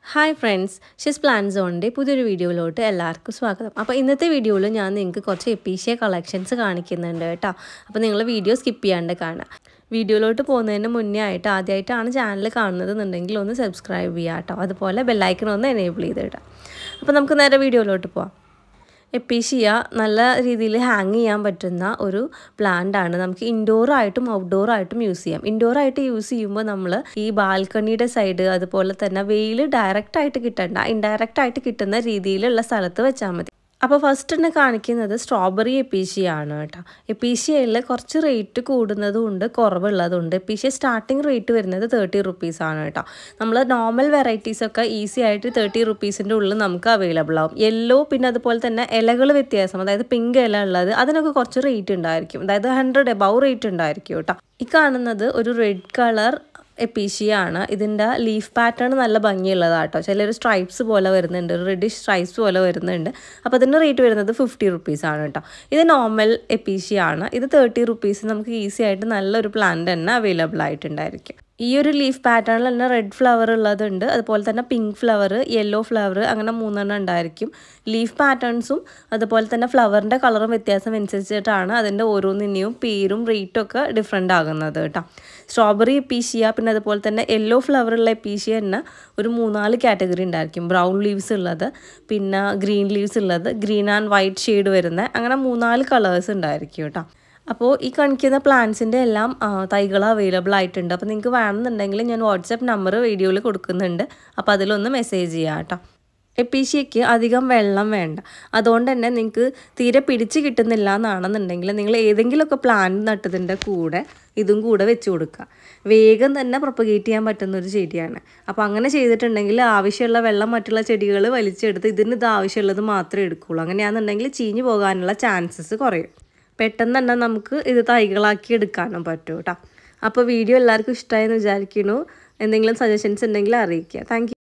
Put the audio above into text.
hi friends ഷിസ് പ്ലാൻ സോണിൻ്റെ പുതിയൊരു വീഡിയോയിലോട്ട് എല്ലാവർക്കും സ്വാഗതം അപ്പോൾ ഇന്നത്തെ വീഡിയോയിൽ ഞാൻ നിങ്ങൾക്ക് കുറച്ച് എപ്പീഷ്യ കളക്ഷൻസ് കാണിക്കുന്നുണ്ട് കേട്ടോ അപ്പോൾ നിങ്ങൾ വീഡിയോ സ്കിപ്പ് ചെയ്യാണ്ട് കാണാം വീഡിയോയിലോട്ട് പോകുന്നതിന് മുന്നേ ആയിട്ട് ആദ്യമായിട്ടാണ് ചാനൽ കാണുന്നത് എന്നുണ്ടെങ്കിൽ ഒന്ന് സബ്സ്ക്രൈബ് ചെയ്യുക കേട്ടോ അതുപോലെ ബെല്ലൈക്കൺ ഒന്ന് എനേബിൾ ചെയ്തിടാം അപ്പോൾ നമുക്ക് നേരെ വീഡിയോയിലോട്ട് പോവാം എപ്പീഷ്യ നല്ല രീതിയിൽ ഹാങ് ചെയ്യാൻ പറ്റുന്ന ഒരു പ്ലാന്റ് ആണ് നമുക്ക് ഇൻഡോർ ആയിട്ടും ഔട്ട്ഡോർ ആയിട്ടും യൂസ് ചെയ്യാം ഇൻഡോർ ആയിട്ട് യൂസ് ചെയ്യുമ്പോൾ നമ്മൾ ഈ ബാൽക്കണിയുടെ സൈഡ് അതുപോലെ തന്നെ വെയിൽ ഡയറക്റ്റ് ആയിട്ട് കിട്ടണ്ട ഇൻഡയറക്റ്റ് ആയിട്ട് കിട്ടുന്ന രീതിയിലുള്ള സ്ഥലത്ത് വെച്ചാൽ മതി അപ്പോൾ ഫസ്റ്റ് തന്നെ കാണിക്കുന്നത് സ്ട്രോബെറി എപ്പീഷ്യാണ് കേട്ടോ എപ്പീഷ്യയിൽ കുറച്ച് റേറ്റ് കൂടുന്നതും ഉണ്ട് കുറവുള്ളതുണ്ട് എപ്പീഷ്യ സ്റ്റാർട്ടിങ് റേറ്റ് വരുന്നത് തേർട്ടി റുപ്പീസ് ആണ് കേട്ടോ നമ്മൾ നോർമൽ വെറൈറ്റീസ് ഒക്കെ ഈസി ആയിട്ട് തേർട്ടി റുപ്പീസിൻ്റെ ഉള്ളിൽ നമുക്ക് അവൈലബിൾ ആവും യെല്ലോ പിന്നെ അതുപോലെ തന്നെ ഇലകൾ വ്യത്യാസം അതായത് പിങ്ക് ഇല ഉള്ളത് അതിനൊക്കെ കുറച്ച് റേറ്റ് ഉണ്ടായിരിക്കും അതായത് ഹൺഡ്രഡ് എബവ് റേറ്റ് ഉണ്ടായിരിക്കും കേട്ടോ ഈ കാണുന്നത് ഒരു റെഡ് കളർ എപ്പീഷ്യാണ് ഇതിൻ്റെ ലീഫ് പാറ്റേൺ നല്ല ഭംഗിയുള്ളതാട്ടോ ചിലർ സ്ട്രൈപ്സ് പോലെ വരുന്നുണ്ട് റെഡിഷ് സ്ട്രൈപ്സ് പോലെ വരുന്നുണ്ട് അപ്പോൾ അതിൻ്റെ റേറ്റ് വരുന്നത് ഫിഫ്റ്റി റുപ്പീസാണ് കേട്ടോ ഇത് നോർമൽ എപ്പീഷ്യാണ് ഇത് തേർട്ടി റുപ്പീസ് നമുക്ക് ഈസി ആയിട്ട് നല്ലൊരു പ്ലാന്റ് തന്നെ അവൈലബിൾ ആയിട്ടുണ്ടായിരിക്കും ഈ ഒരു ലീഫ് പാറ്റേണിൽ തന്നെ റെഡ് ഫ്ലവർ ഉള്ളതുണ്ട് അതുപോലെ തന്നെ പിങ്ക് ഫ്ലവർ യെല്ലോ ഫ്ലവർ അങ്ങനെ മൂന്നെണ്ണം ഉണ്ടായിരിക്കും ലീഫ് പാറ്റേൺസും അതുപോലെ തന്നെ ഫ്ലവറിൻ്റെ കളറും വ്യത്യാസം അനുസരിച്ചിട്ടാണ് അതിൻ്റെ ഓരോന്നിൻ്റെയും പേരും റേറ്റും ഒക്കെ ഡിഫറെൻ്റ് ആകുന്നത് കേട്ടോ സ്ട്രോബെറി എപ്പീഷ്യ പിന്നെ അതുപോലെ തന്നെ യെല്ലോ ഫ്ലവറുള്ള എപ്പീഷ്യ തന്നെ ഒരു മൂന്നാല് കാറ്റഗറി ഉണ്ടായിരിക്കും ബ്രൗൺ ലീവ്സ് ഉള്ളത് പിന്നെ ഗ്രീൻ ലീവ്സ് ഉള്ളത് ഗ്രീൻ ആൻഡ് വൈറ്റ് ഷെയ്ഡ് വരുന്ന അങ്ങനെ മൂന്നാല് കളേഴ്സ് ഉണ്ടായിരിക്കും കേട്ടോ അപ്പോൾ ഈ കാണിക്കുന്ന പ്ലാന്റ്സിൻ്റെ എല്ലാം തൈകൾ അവൈലബിൾ ആയിട്ടുണ്ട് അപ്പോൾ നിങ്ങൾക്ക് വേണമെന്നുണ്ടെങ്കിൽ ഞാൻ വാട്സപ്പ് നമ്പർ വീഡിയോയിൽ കൊടുക്കുന്നുണ്ട് അപ്പോൾ അതിലൊന്ന് മെസ്സേജ് ചെയ്യാം കേട്ടോ എപ്പീഷ്യയ്ക്ക് അധികം വെള്ളം വേണ്ട അതുകൊണ്ട് തന്നെ നിങ്ങൾക്ക് തീരെ പിടിച്ച് കിട്ടുന്നില്ല എന്നാണെന്നുണ്ടെങ്കിൽ നിങ്ങൾ ഏതെങ്കിലുമൊക്കെ പ്ലാന്റ് നട്ടതിൻ്റെ കൂടെ ഇതും കൂടെ വെച്ച് കൊടുക്കുക വേഗം തന്നെ പ്രൊപ്പഗേറ്റ് ചെയ്യാൻ പറ്റുന്ന ഒരു ചെടിയാണ് അപ്പോൾ അങ്ങനെ ചെയ്തിട്ടുണ്ടെങ്കിൽ ആവശ്യമുള്ള വെള്ളം മറ്റുള്ള ചെടികൾ വലിച്ചെടുത്ത് ഇതിന് ഇത് ആവശ്യമുള്ളത് മാത്രമേ എടുക്കുകയുള്ളൂ അങ്ങനെയാണെന്നുണ്ടെങ്കിൽ ചീഞ്ഞു പോകാനുള്ള ചാൻസസ് കുറയും പെട്ടെന്ന് തന്നെ നമുക്ക് ഇത് തൈകളാക്കി എടുക്കാനും പറ്റും കേട്ടോ അപ്പോൾ വീഡിയോ എല്ലാവർക്കും ഇഷ്ടമായെന്ന് വിചാരിക്കുന്നു എന്തെങ്കിലും സജഷൻസ് ഉണ്ടെങ്കിൽ അറിയിക്കുക താങ്ക്